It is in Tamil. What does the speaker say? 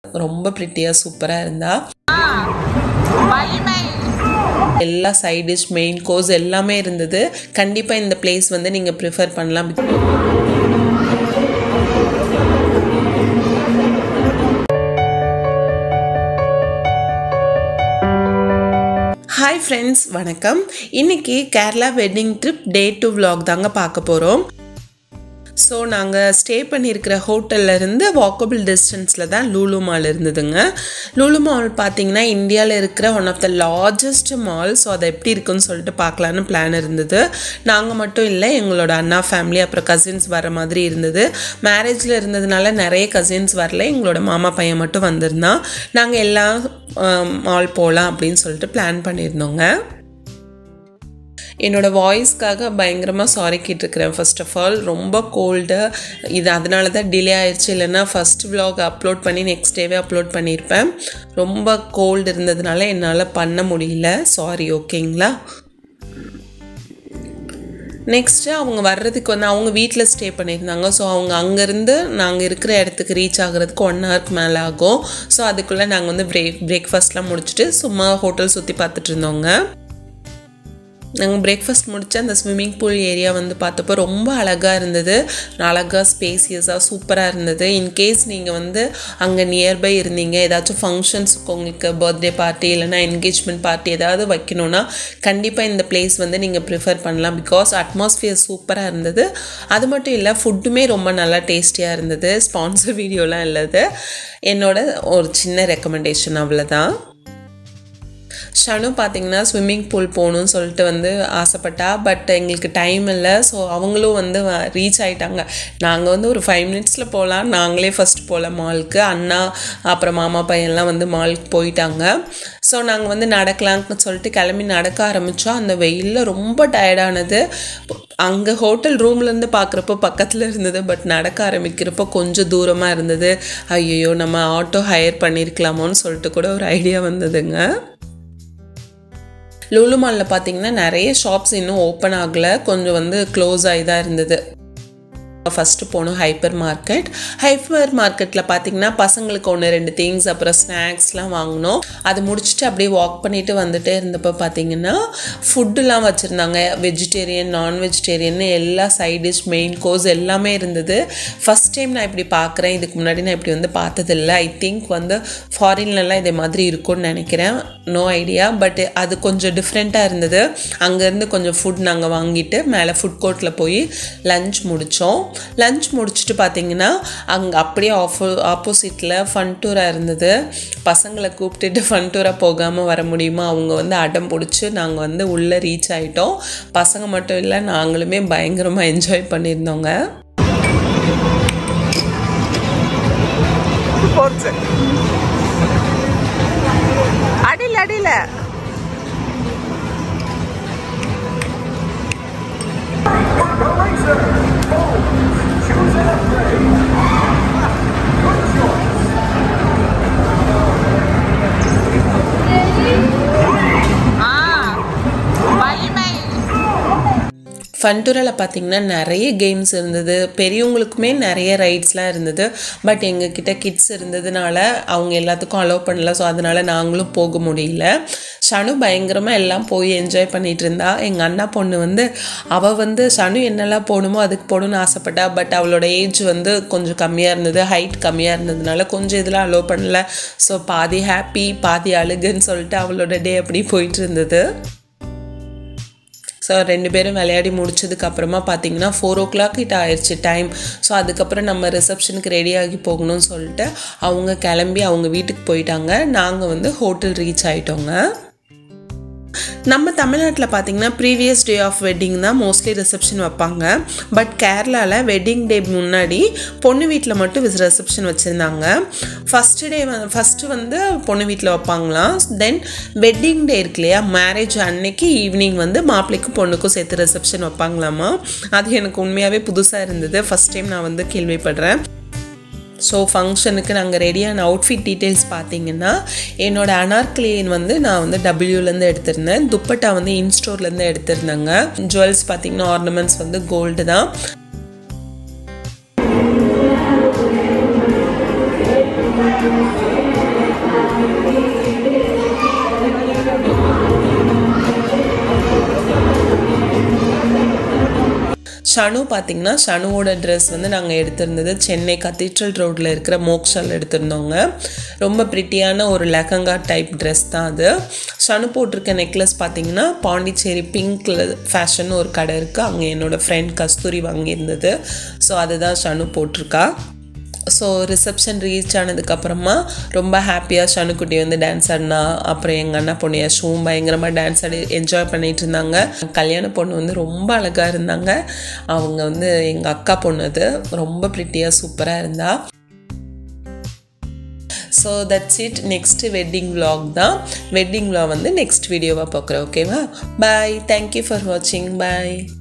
ரொம்ப ப்ரிட்டியாக சூப்பராக இருந்தா எல்லா சைட் டிஷ் மெயின் கோர்ஸ் எல்லாமே இருந்தது கண்டிப்பாக இந்த பிளேஸ் வந்து நீங்கள் ப்ரிஃபர் பண்ணலாம் ஹாய் ஃப்ரெண்ட்ஸ் வணக்கம் இன்னைக்கு Kerala wedding trip day two vlog தாங்க பார்க்க போகிறோம் ஸோ நாங்கள் ஸ்டே பண்ணியிருக்கிற ஹோட்டல்ல இருந்து வாக்கபிள் டிஸ்டன்ஸில் தான் லூலு மால் இருந்ததுங்க லூலு மால் பார்த்தீங்கன்னா இந்தியாவில் இருக்கிற one of the largest mall so அதை எப்படி இருக்குன்னு சொல்லிட்டு பார்க்கலான்னு பிளான் இருந்தது நாங்கள் மட்டும் இல்லை எங்களோட அண்ணா ஃபேமிலி அப்புறம் கசின்ஸ் வர மாதிரி இருந்தது மேரேஜில் இருந்ததுனால நிறைய கசின்ஸ் வரல எங்களோட மாமா பையன் மட்டும் வந்திருந்தான் நாங்கள் எல்லாம் மால் போகலாம் அப்படின்னு சொல்லிட்டு பிளான் பண்ணியிருந்தோங்க என்னோடய வாய்ஸ்க்காக பயங்கரமாக சாரி கேட்டிருக்கிறேன் ஃபர்ஸ்ட் ஆஃப் ஆல் ரொம்ப கோல்டு இது அதனால தான் டிலே ஆயிடுச்சு இல்லைன்னா ஃபஸ்ட் vlog அப்லோட் பண்ணி நெக்ஸ்ட் டேவே அப்லோட் பண்ணியிருப்பேன் ரொம்ப கோல்டு இருந்ததுனால என்னால் பண்ண முடியல சாரி ஓகேங்களா நெக்ஸ்ட்டு அவங்க வர்றதுக்கு வந்து அவங்க வீட்டில் ஸ்டே பண்ணியிருந்தாங்க ஸோ அவங்க அங்கேருந்து நாங்கள் இருக்கிற இடத்துக்கு ரீச் ஆகிறதுக்கு ஒன் ஹவருக்கு மேலே ஆகும் ஸோ அதுக்குள்ளே நாங்கள் வந்து பிரேக் பிரேக்ஃபாஸ்ட்லாம் முடிச்சுட்டு சும்மா ஹோட்டல் சுற்றி பார்த்துட்டு இருந்தோங்க நாங்கள் பிரேக்ஃபாஸ்ட் முடிச்சு அந்த ஸ்விம்மிங் பூல் ஏரியா வந்து பார்த்தப்போ ரொம்ப அழகாக இருந்தது அழகாக ஸ்பேசியஸாக சூப்பராக இருந்தது இன்கேஸ் நீங்கள் வந்து அங்கே நியர்பை இருந்தீங்க ஏதாச்சும் ஃபங்க்ஷன்ஸுக்கு உங்களுக்கு பர்த்டே பார்ட்டி இல்லைனா என்கேஜ்மெண்ட் பார்ட்டி ஏதாவது வைக்கணும்னா கண்டிப்பாக இந்த பிளேஸ் வந்து நீங்கள் ப்ரிஃபர் பண்ணலாம் பிகாஸ் அட்மாஸ்ஃபியர் சூப்பராக இருந்தது அது மட்டும் இல்லை ஃபுட்டுமே ரொம்ப நல்லா டேஸ்டியாக இருந்தது ஸ்பான்சர் வீடியோலாம் இல்லது என்னோட ஒரு சின்ன ரெக்கமெண்டேஷன் அவ்வளோதான் ஷனு பார்த்தீங்கன்னா ஸ்விம்மிங் பூல் போகணும்னு சொல்லிட்டு வந்து ஆசைப்பட்டா பட் எங்களுக்கு டைம் இல்லை ஸோ அவங்களும் வந்து ரீச் ஆகிட்டாங்க நாங்கள் வந்து ஒரு ஃபைவ் மினிட்ஸில் போகலாம் நாங்களே ஃபஸ்ட் போகல மாலுக்கு அண்ணா அப்புறம் மாமா பையன்லாம் வந்து மாலுக்கு போயிட்டாங்க ஸோ நாங்கள் வந்து நடக்கலாம்னு சொல்லிட்டு கிளம்பி நடக்க ஆரம்பித்தோம் அந்த வெயிலில் ரொம்ப டயர்டானது அங்கே ஹோட்டல் ரூம்லேருந்து பார்க்குறப்போ பக்கத்தில் இருந்தது பட் நடக்க ஆரம்பிக்கிறப்போ கொஞ்சம் தூரமாக இருந்தது ஐயோ நம்ம ஆட்டோ ஹையர் பண்ணியிருக்கலாமோன்னு சொல்லிட்டு கூட ஒரு ஐடியா வந்ததுங்க லுலு மாலில் பார்த்தீங்கன்னா நிறைய ஷாப்ஸ் இன்னும் ஓப்பன் ஆகலை கொஞ்சம் வந்து க்ளோஸ் ஆகி தான் இருந்தது ஃபஸ்ட்டு போனோம் ஹைப்பர் மார்க்கெட் ஹைப்பர் மார்க்கெட்டில் பார்த்தீங்கன்னா பசங்களுக்கு ஒன்று ரெண்டு திங்ஸ் அப்புறம் ஸ்நாக்ஸ்லாம் வாங்கினோம் அது முடிச்சுட்டு அப்படியே வாக் பண்ணிட்டு வந்துட்டே இருந்தப்போ பார்த்தீங்கன்னா ஃபுட்டுலாம் வச்சுருந்தாங்க வெஜிடேரியன் நான் வெஜிடேரியன் எல்லா சைட் டிஷ் மெயின் கோர்ஸ் எல்லாமே இருந்தது ஃபஸ்ட் டைம் நான் இப்படி பார்க்குறேன் இதுக்கு முன்னாடி நான் இப்படி வந்து பார்த்ததில்ல ஐ திங்க் வந்து ஃபாரின்லலாம் இதே மாதிரி இருக்கும்னு நினைக்கிறேன் நோ ஐடியா பட் அது கொஞ்சம் டிஃப்ரெண்ட்டாக இருந்தது அங்கேருந்து கொஞ்சம் ஃபுட் நாங்கள் வாங்கிட்டு மேலே ஃபுட் கோர்ட்டில் போய் லஞ்ச் முடித்தோம் லஞ்ச் முடிச்சுட்டு பார்த்தீங்கன்னா அங்கே அப்படியே ஆஃபோ ஆப்போசிட்டில் ஃபன் டூராக இருந்தது பசங்களை கூப்பிட்டுட்டு ஃபன் டூராக போகாமல் வர முடியுமா அவங்க வந்து அடம் பிடிச்சி நாங்கள் வந்து உள்ளே ரீச் ஆகிட்டோம் பசங்க மட்டும் இல்லை நாங்களுமே பயங்கரமாக என்ஜாய் பண்ணியிருந்தோங்க அடியில் அடியில் ஃபன்டூரில் பார்த்தீங்கன்னா நிறைய கேம்ஸ் இருந்தது பெரியவங்களுக்குமே நிறைய ரைட்ஸ்லாம் இருந்தது பட் எங்ககிட்ட கிட்ஸ் இருந்ததுனால அவங்க எல்லாத்துக்கும் அலோவ் பண்ணல ஸோ அதனால் நாங்களும் போக முடியல ஷனு பயங்கரமாக எல்லாம் போய் என்ஜாய் பண்ணிகிட்டு இருந்தா எங்கள் அண்ணா பொண்ணு வந்து அவள் வந்து ஷனு என்னெல்லாம் போகணுமோ அதுக்கு போகணுன்னு ஆசைப்பட்டா பட் அவளோட ஏஜ் வந்து கொஞ்சம் கம்மியாக இருந்தது ஹைட் கம்மியாக இருந்ததுனால கொஞ்சம் இதெல்லாம் அலோவ் பண்ணல ஸோ பாதி ஹாப்பி பாதி அழுகுன்னு சொல்லிட்டு அவளோட டே அப்படி போயிட்டு இருந்தது ஸோ ரெண்டு பேரும் விளையாடி முடிச்சதுக்கு அப்புறமா பார்த்தீங்கன்னா ஃபோர் ஓ கிளாக் கிட்ட ஆயிடுச்சு டைம் ஸோ அதுக்கப்புறம் நம்ம ரிசப்ஷனுக்கு ரெடி ஆகி போகணும்னு சொல்லிட்டு அவங்க கிளம்பி அவங்க வீட்டுக்கு போயிட்டாங்க நாங்கள் வந்து ஹோட்டல் ரீச் ஆகிட்டோங்க நம்ம தமிழ்நாட்டில் பார்த்தீங்கன்னா ப்ரீவியஸ் டே ஆஃப் வெட்டிங் தான் மோஸ்ட்லி ரிசப்ஷன் வைப்பாங்க பட் கேரளாவில் வெட்டிங் டே முன்னாடி பொண்ணு வீட்டில் மட்டும் ரிசப்ஷன் வச்சுருந்தாங்க ஃபஸ்ட்டு டே ஃபஸ்ட்டு வந்து பொண்ணு வீட்டில் வைப்பாங்களாம் தென் வெட்டிங் டே இருக்கு இல்லையா மேரேஜ் அன்னைக்கு ஈவினிங் வந்து மாப்பிள்ளைக்கும் பொண்ணுக்கும் சேர்த்து ரிசப்ஷன் வைப்பாங்களாமா அது எனக்கு உண்மையாகவே புதுசாக இருந்தது ஃபஸ்ட் டைம் நான் வந்து கேள்விப்படுறேன் ஸோ ஃபங்க்ஷனுக்கு நாங்கள் ரெடியான அவுட்ஃபிட் டீட்டெயில்ஸ் பார்த்தீங்கன்னா என்னோட அனார்க்லின் வந்து நான் வந்து டபிள்யூலேருந்து எடுத்திருந்தேன் துப்பட்டா வந்து இன்ஸ்டோர்லேருந்து எடுத்திருந்தேங்க ஜுவல்ஸ் பார்த்தீங்கன்னா ஆர்னமெண்ட்ஸ் வந்து கோல்டு தான் ஷனு பார்த்தீங்கன்னா ஷனுவோட ட்ரெஸ் வந்து நாங்கள் எடுத்திருந்தது சென்னை கத்தீட்ரல் ரோட்டில் இருக்கிற மோக்ஷால் எடுத்திருந்தோங்க ரொம்ப ப்ரிட்டியான ஒரு லெஹங்கா டைப் ட்ரெஸ் தான் அது ஷனு போட்டிருக்க நெக்லஸ் பார்த்தீங்கன்னா பாண்டிச்சேரி பிங்க்ல ஃபேஷன் ஒரு கடை இருக்குது அங்கே என்னோடய ஃப்ரெண்ட் கஸ்தூரி வாங்கியிருந்தது ஸோ அதுதான் ஷனு போட்டிருக்கா ஸோ ரிசப்ஷன் ரீச் ஆனதுக்கப்புறமா ரொம்ப ஹாப்பியாக ஷனுக்குட்டி வந்து டான்ஸ் ஆடினா அப்புறம் எங்கள் அண்ணா பொண்ணு யஷுவும் பயங்கரமாக டான்ஸ் ஆடி என்ஜாய் பண்ணிட்டு இருந்தாங்க கல்யாண பொண்ணு வந்து ரொம்ப அழகாக இருந்தாங்க அவங்க வந்து எங்கள் அக்கா பொண்ணு அது ரொம்ப ப்ரிட்டியாக சூப்பராக இருந்தா so that's it next wedding vlog தான் வெட்டிங் vlog வந்து நெக்ஸ்ட் வீடியோவாக பார்க்குறேன் ஓகேவா பாய் தேங்க்யூ ஃபார் வாட்சிங் பாய்